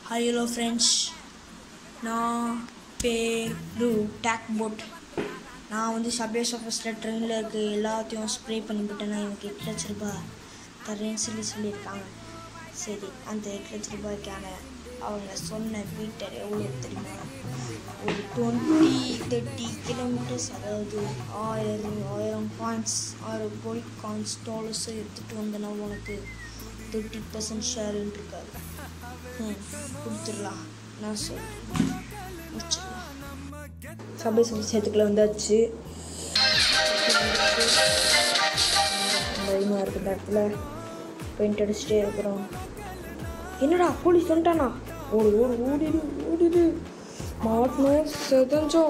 Hi hello friends நான் பேரு take boat நான் வந்து சப்வே சஃபஸில் ட்ரெயினில் இருக்க எல்லாத்தையும் ஸ்ப்ரே பண்ணிவிட்டேன்னா எனக்கு எட்டு லட்ச ரூபாய் தரேன்னு சொல்லி சொல்லியிருக்காங்க சரி அந்த எட்டு லட்ச ரூபாய்க்கான அவங்க சொன்ன மீட்டர் எவ்வளோ தெரியுமா ஒரு டுவெண்ட்டி தேர்ட்டி கிலோமீட்டர்ஸ் அதாவது ஆயிரம் ஆயிரம் காயின்ஸ் ஆயிரம் கோல்ட் காயின்ஸ் டாலர்ஸை எடுத்துகிட்டு வந்தேன்னா உனக்கு தேர்ட்டி பர்சன்ட் ஷேர்ன்னு இருக்காரு ம் கொடுத்துடலாம் நான் சொல்கிறேன் முடிச்சிடலாம் சபை சபை சேர்த்துக்குள்ள வந்தாச்சு பயமாக இருக்கு இந்த இடத்துல பெயிண்ட் அடிச்சுட்டே இருக்கிறோம் என்னடா போலீஸ் வந்துட்டானா ஓடு ஓடு ஓடிடு ஓடிடு மாட்டணும் செதஞ்சோம்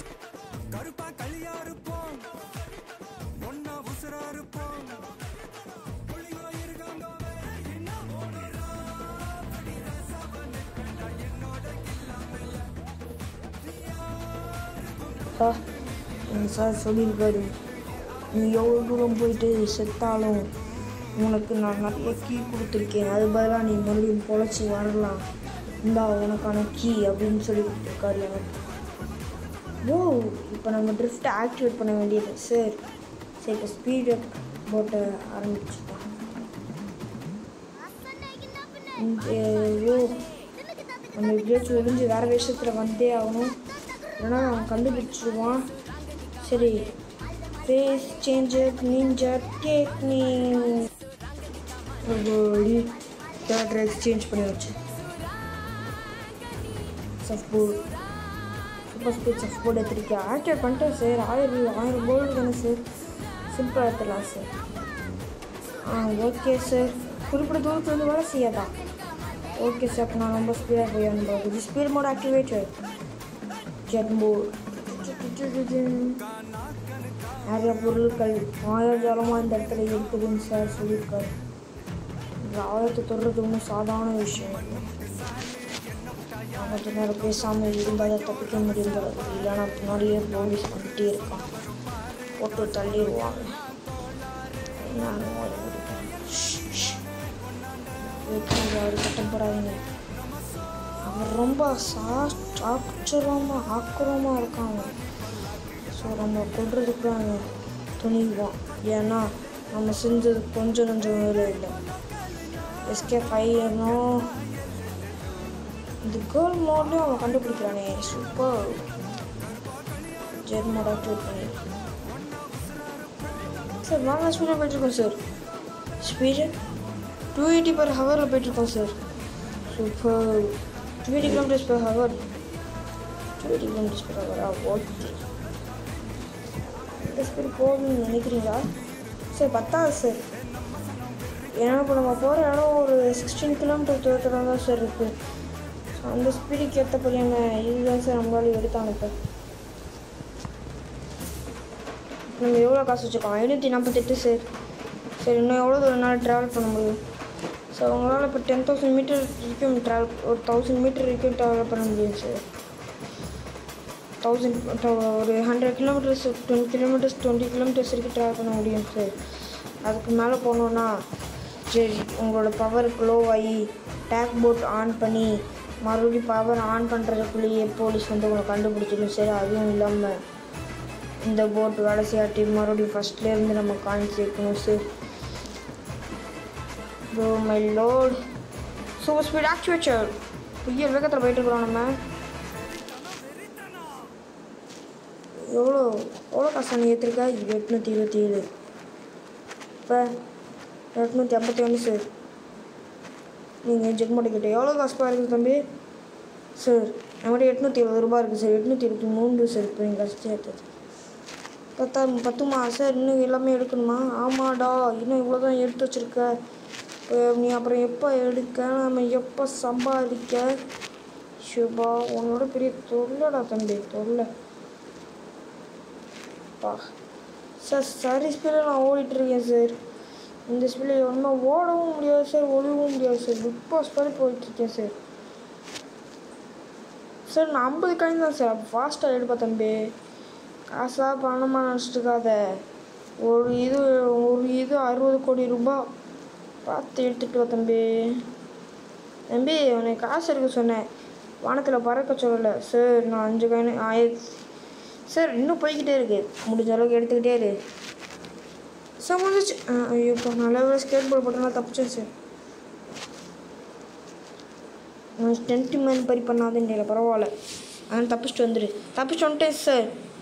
சார் எங்கள் சார் சொல்லியிருக்காரு நீ எவ்வளோ தூரம் போயிட்டு செத்தாலும் உனக்கு நான் நிறைய கீ கொடுத்துருக்கேன் அது பதிலாக நீ மறுபடியும் பொழைச்சி வரலாம் இந்தா உனக்கான கீ அப்படின்னு சொல்லி கொடுத்துருக்காரு எனக்கு ஓ இப்போ நம்ம ட்ரிஃப்ட்டை ஆக்டிவேட் பண்ண வேண்டியது சார் சரி இப்போ ஸ்பீடு போட்ட ஆரம்பிச்சுட்டோம் ஐயோ நம்ம எப்படியாச்சும் ஒளிஞ்சு வேறு விஷயத்தில் வந்தே ஆகணும் இல்லைன்னா அவன் கண்டுபிடிச்சிருவான் சரி face changer ninja technique third exchange பண்ணி வச்சு surf board super speed surf board எடுத்துருக்கேன் ஆக்டிவேட் பண்ணிட்டேன் சார் ஆயிரம் ஆயிரம் கோல்டு தானே சார் சிம்பிளாக எடுத்துடலாம் சார் ஆ ஓகே சார் குறிப்பிட்ட தூரத்தில் வந்து வேலை செய்யாதா ஓகே சார் அப்போ நான் ரொம்ப ஸ்பீடாக போய் அனுபவம் speed mode activated jet mode நிறைய பொருட்கள் மாயாஜாலமாக இந்த இடத்துல இருக்குதுன்னு சார் சொல்லியிருக்காரு இந்த ஆயத்தை தொடுறது ஒன்றும் சாதாரண விஷயம் இல்லை. நான் கொஞ்ச நேரம் பேசாமல் இருந்தால் தான் தப்பிக்க முடியும் போல இருக்கு. இல்லைன்னா பின்னாடியே போலீஸ் வந்துட்டே இருக்கான் போட்டு தள்ளிடுவாங்க நான் ஓடி முடிப்பேன் அவர் கட்டப்படாதீங்க அவர் ரொம்ப சா ஆச்சரியமாக ஆக்கிரமாக இருக்காங்க ஸோ நம்ம கொள்றதுக்கு அவன் துணிவான் ஏன்னா நம்ம செஞ்சது கொஞ்சம் கொஞ்சம் வேலை இல்லை எஸ்கே ஃபைவ் இந்த கேர்ள் மோட்லேயும் அவன் கண்டுபிடிக்கிறானே சூப்பர் ஜெட் மோட் ஆக்டிவேட் பண்ணி சார் வாங்க ஸ்பீடாக போயிட்டுருக்கோம் sir speed two eighty per ஹவரில் போயிட்டுருக்கோம் sir super two eighty kilometres per hour two eighty kilometres per ஹவரா ஓகே இந்த ஸ்பீடு போகணும்னு நினைக்கிறீங்களா சார் பத்தாது சார் ஏன்னா இப்போ நம்ம போகிற இடம் ஒரு சிக்ஸ்டீன் கிலோமீட்டர் தூரத்தில் தான் சார் இருக்குது ஸோ அந்த ஸ்பீடுக்கு ஏற்றபடியான இதுதான் சார் நம்மளால எடுத்தாங்க இப்போ நம்ம எவ்வளோ காசு வச்சுருக்கோம் ஐநூற்றி நாற்பத்தெட்டு சார் சரி இன்னும் எவ்வளோ தூரம் நாள் ட்ராவல் பண்ண முடியும் ஸோ அவங்களால இப்போ டென் தௌசண்ட் மீட்டர் வரைக்கும் ட்ராவல் ஒரு தௌசண்ட் மீட்டர் வரைக்கும் ட்ராவல் பண்ண முடியும் சார் தௌசண்ட் ஒரு hundred kilometres twenty kilometres twenty kilometres வரைக்கும் ட்ராவல் பண்ண முடியும் சார் அதுக்கு மேலே போனோன்னா சரி உங்களோட பவர் லோ ஆகி டேக் போட் ஆன் பண்ணி மறுபடியும் பவர் ஆன் பண்ணுறதுக்குள்ளேயே போலீஸ் வந்து உங்களை கண்டுபிடிச்சிடும் சரி அதுவும் இல்லாமல் இந்த போட் வேலை செய்யாட்டி மறுபடியும் ஃபஸ்ட்லேருந்து நம்ம காயின் சேர்க்கணும் sir bro my load super speed actuator புயல் வேகத்தில் போயிட்டு இருக்கிறோம் நம்ம எவ்வளோ எவ்வளோ காசு நீ ஏற்றிருக்கா எட்நூற்றி இருபத்தி ஏழு இப்போ எட்நூற்றி ஐம்பத்தி ஒன்று சார் நீங்கள் ஜெக் மாட்டிக்கிட்ட எவ்வளோ காசு பாருங்க தம்பி சார் நம்மகிட்ட எட்நூற்றி எழுபது ரூபா இருக்குது சார் எட்நூற்றி இருபத்தி மூணு சார் இப்போ எங்கள் காசு சேர்த்தது பத்தா பத்துமா சார் இன்னும் எல்லாமே எடுக்கணுமா ஆமாடா இன்னும் இவ்வளோ தான் எடுத்து வச்சுருக்க இப்போ நீ அப்புறம் எப்போ எடுக்க நம்ம எப்போ சம்பாதிக்க ஷுபா உன்னோட பெரிய தொல்லடா தம்பி தொல்லை அப்பா சார் சரி ஸ்பீடில் நான் ஓடிட்டுருக்கேன் சார் இந்த ஸ்பீடில் ஒன்றுமே ஓடவும் முடியாது சார் ஒழிவும் முடியாது சார் பிக் பாஸ் மாதிரி போயிட்டுருக்கேன் சார் சார் நான் ஐம்பது காயின் தான் சார் அப்போ ஃபாஸ்ட்டாக எடுப்பா தம்பி காசாக பணமாக நினச்சிட்டு இருக்காத ஒரு இது ஒரு இது அறுபது கோடி ரூபாய் பார்த்து எடுத்துட்டு வா தம்பி தம்பி உனக்கு காசு எடுக்க சொன்னேன் வானத்தில் பறக்க சொல்லலை சார் நான் அஞ்சு காயின் ஆயிரத்தி சார் இன்னும் போய்கிட்டே இருக்கு முடிஞ்ச அளவுக்கு எடுத்துக்கிட்டே இரு சார் முடிஞ்சிச்சு ஆ, ஐயோ இப்போ நல்ல ஸ்கேட் போர்டு போட்டோம்னா தப்பிச்சேன் சார் நான் ஸ்டென்ட் மேன் பரி பண்ணாதுன்னு இல்லை பரவாயில்ல அதனால் தப்பிச்சுட்டு வந்துடு தப்பிச்சுட்டு வந்துட்டேன் சார்